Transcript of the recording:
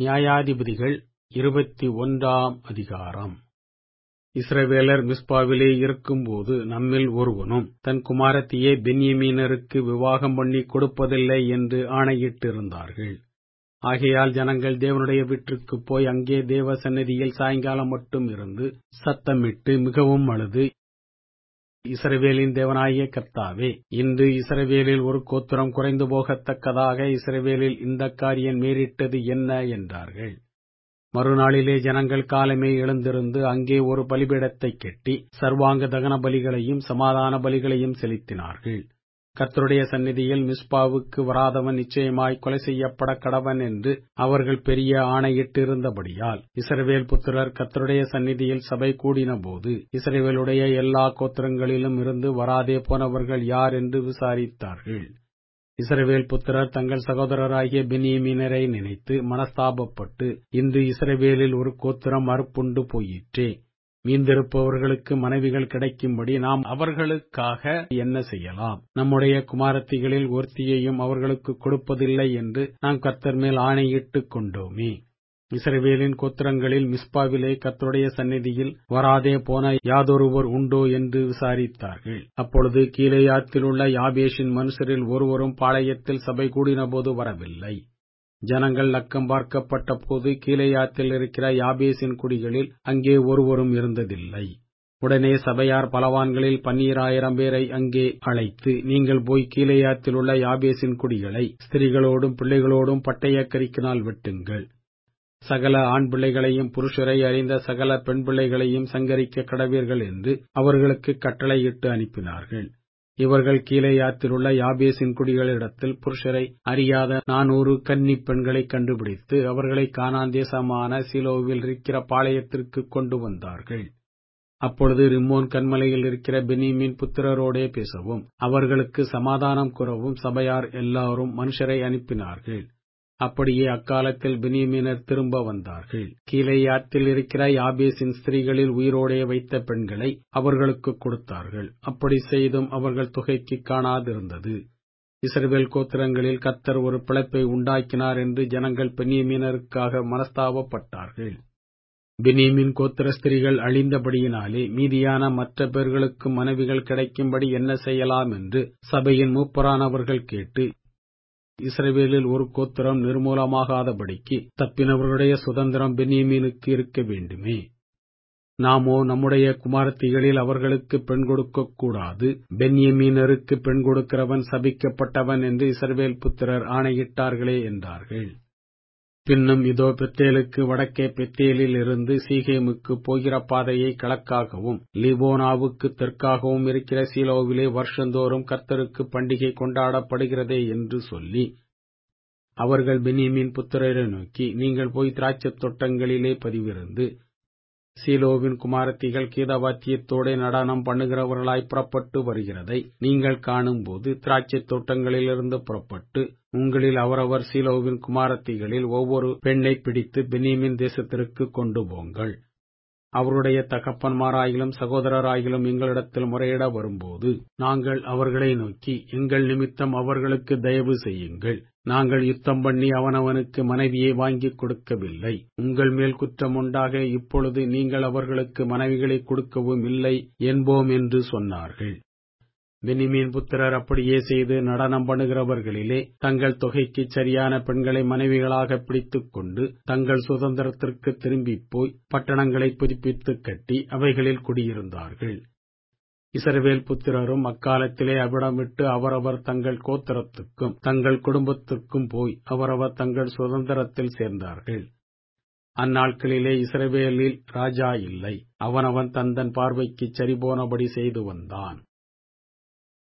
நியாயாதிபதிகள் இருபத்தி ஒன்றாம் அதிகாரம் இஸ்ரவேலர் மிஸ்பாவிலே இருக்கும்போது நம்மில் ஒருவனும் தன் குமாரத்தியை பென்யமீனருக்கு விவாகம் பண்ணி கொடுப்பதில்லை என்று ஆணையிட்டிருந்தார்கள் ஆகையால் ஜனங்கள் தேவனுடைய வீட்டிற்குப் போய் அங்கே தேவ சந்நிதியில் சாயங்காலம் மட்டும் இருந்து சத்தமிட்டு மிகவும் அழுது இஸ்ரவேலின் தேவனாகிய கர்த்தாவே இன்று இஸ்ரவேலில் ஒரு கோத்திரம் குறைந்து போகத்தக்கதாக இஸ்ரவேலில் இந்த காரியம் நேரிட்டது என்ன என்றார்கள் மறுநாளிலே ஜனங்கள் காலமே எழுந்திருந்து அங்கே ஒரு பலிபீடத்தைக் கட்டி சர்வாங்க தகன பலிகளையும் சமாதான பலிகளையும் செலுத்தினார்கள் கர்த்தருடைய சந்நிதியில் மிஸ்பாவுக்கு வராதவன் நிச்சயமாய் கொலை செய்யப்பட கடவன் என்று அவர்கள் பெரிய ஆணையிட்டிருந்தபடியால் இஸ்ரவேல் புத்திரர் கர்த்தருடைய சந்நிதியில் சபை கூடினபோது இஸ்ரவேலுடைய எல்லா கோத்திரங்களிலும் இருந்து வராதே போனவர்கள் யார் என்று விசாரித்தார்கள் இஸ்ரவேல் புத்திரர் தங்கள் சகோதரராகிய பெனியமீனரை நினைத்து மனஸ்தாபப்பட்டு இன்று இஸ்ரவேலில் ஒரு கோத்திரம் அறுப்புண்டு போயிற்றே மீந்திருப்பவர்களுக்கு மனைவிகள் கிடைக்கும்படி நாம் அவர்களுக்காக என்ன செய்யலாம் நம்முடைய குமாரத்திகளில் ஒருத்தியையும் அவர்களுக்கு கொடுப்பதில்லை என்று நாம் கர்த்தர் மேல் ஆணையிட்டுக் கொண்டோமே இஸ்ரவேலின் கோத்திரங்களில் மிஸ்பாவிலே கர்த்தருடைய சந்நிதியில் வராதே போன யாதொருவர் உண்டோ என்று விசாரித்தார்கள் அப்பொழுது கீழேயாத்திலுள்ள யாபேஷின் மனுஷரில் ஒருவரும் பாளையத்தில் சபை கூடினபோது வரவில்லை ஜனங்கள் லக்கம் பார்க்கப்பட்ட போது கீழேயாத்தில் இருக்கிற யாபேசின் குடிகளில் அங்கே ஒருவரும் இருந்ததில்லை உடனே சபையார் பலவான்களில் பன்னீராயிரம் பேரை அங்கே அழைத்து நீங்கள் போய் கீழேயாத்தில் உள்ள யாபேசின் குடிகளை ஸ்திரீகளோடும் பிள்ளைகளோடும் பட்டய கரிக்கினால் வெட்டுங்கள் சகல ஆண் பிள்ளைகளையும் புருஷரை அறிந்த சகல பெண் பிள்ளைகளையும் சங்கரிக்க கடவீர்கள் என்று அவர்களுக்கு கட்டளையிட்டு அனுப்பினார்கள் இவர்கள் கீழேயாத்திலுள்ள யாபேசின் குடிகளிடத்தில் புருஷரை அறியாத நானூறு கன்னி பெண்களை கண்டுபிடித்து அவர்களை காணாந்தேசமான சீலோவில் இருக்கிற பாளையத்திற்கு கொண்டு வந்தார்கள் அப்பொழுது ரிம்மோன் கண்மலையில் இருக்கிற பெனிமின் புத்திரரோடே பேசவும் அவர்களுக்கு சமாதானம் கூறவும் சபையார் எல்லாரும் மனுஷரை அனுப்பினார்கள் அப்படியே அக்காலத்தில் பெனியமீனர் திரும்ப வந்தார்கள் கீழேயாத்தில் இருக்கிற யாபேசின் ஸ்திரீகளில் உயிரோடே வைத்த பெண்களை அவர்களுக்கு கொடுத்தார்கள் அப்படி செய்தும் அவர்கள் தொகைக்கு காணாதிருந்தது இஸ்ரவேல் கோத்திரங்களில் கத்தர் ஒரு பிழைப்பை உண்டாக்கினார் என்று ஜனங்கள் பெனியமீனருக்காக மனஸ்தாபப்பட்டார்கள் பெனியமின் கோத்திர ஸ்திரீகள் அழிந்தபடியினாலே மீதியான மற்ற பேர்களுக்கு மனைவிகள் கிடைக்கும்படி என்ன செய்யலாம் என்று சபையின் மூப்பரானவர்கள் கேட்டு இஸ்ரவேலில் ஒரு கோத்திரம் நிர்மூலமாகாதபடிக்கு தப்பினவர்களுடைய சுதந்திரம் பென்யமீனுக்கு இருக்க வேண்டுமே நாமோ நம்முடைய குமாரத்திகளில் அவர்களுக்கு பெண் கொடுக்க கூடாது பென்யமீனருக்கு பெண் கொடுக்கிறவன் சபிக்கப்பட்டவன் என்று இஸ்ரவேல் புத்திரர் ஆணையிட்டார்களே என்றார்கள் பின்னும் இதோ பெத்தேலுக்கு வடக்கே பெத்தேலில் இருந்து சீகேமுக்கு போகிற பாதையை கிழக்காகவும் லிபோனாவுக்கு தெற்காகவும் இருக்கிற சீலோவிலே வருஷந்தோறும் கர்த்தருக்கு பண்டிகை கொண்டாடப்படுகிறதே என்று சொல்லி அவர்கள் பெனியமின் புத்திரரை நோக்கி நீங்கள் போய் திராட்சத் தோட்டங்களிலே பதிவிருந்து சீலோவின் குமாரத்திகள் கீதவாத்தியத்தோടെ நடனம் பண்ணுகிறவர்களாய் புறப்பட்டு வருகிறதை நீங்கள் காணும்போது திராட்சைத் தோட்டங்களிலிருந்து புறப்பட்டு உங்களில் அவரவர் சீலோவின் குமாரத்திகளில் ஒவ்வொரு பெண்ணை பிடித்து பெனியமின் தேசத்திற்கு கொண்டு போங்கள் அவருடைய தகப்பன்மாராயிலும் சகோதரராயிலும் எங்களிடத்தில் முறையிட வரும்போது நாங்கள் அவர்களை நோக்கி எங்கள் நிமித்தம் அவர்களுக்கு தயவு செய்யுங்கள் நாங்கள் யுத்தம் பண்ணி அவனவனுக்கு மனைவியை வாங்கிக் கொடுக்கவில்லை உங்கள் மேல் குற்றம் உண்டாக இப்பொழுது நீங்கள் அவர்களுக்கு மனைவிகளை கொடுக்கவும் இல்லை என்போம் என்று சொன்னார்கள் பெனிமீன் புத்திரர் அப்படியே செய்து நடனம் பண்ணுகிறவர்களிலே தங்கள் தொகைக்கு சரியான பெண்களை மனைவிகளாக பிடித்துக் கொண்டு தங்கள் சுதந்திரத்திற்கு திரும்பிப் போய் பட்டணங்களை புதுப்பித்து கட்டி அவைகளில் குடியிருந்தார்கள் இசரவேல் புத்திரரும் அக்காலத்திலே அவ்விடம் விட்டு அவரவர் தங்கள் கோத்திரத்துக்கும் தங்கள் குடும்பத்துக்கும் போய் அவரவர் தங்கள் சுதந்திரத்தில் சேர்ந்தார்கள் அந்நாட்களிலே இஸ்ரவேலில் ராஜா இல்லை அவனவன் தந்தன் பார்வைக்கு சரிபோனபடி செய்து வந்தான்